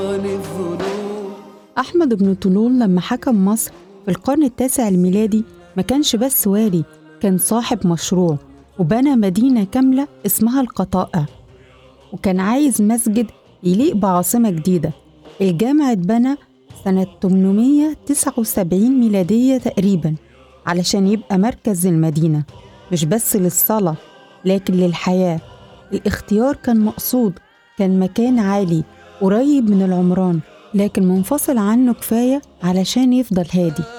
غفران الذنوب أحمد بن طولون لما حكم مصر في القرن التاسع الميلادي ما كانش بس والي كان صاحب مشروع وبنى مدينة كاملة اسمها القطائع وكان عايز مسجد يليق بعاصمة جديدة الجامع اتبنى سنة 879 ميلادية تقريبا علشان يبقى مركز المدينة مش بس للصلاة لكن للحياة الاختيار كان مقصود كان مكان عالي قريب من العمران لكن منفصل عنه كفاية علشان يفضل هادي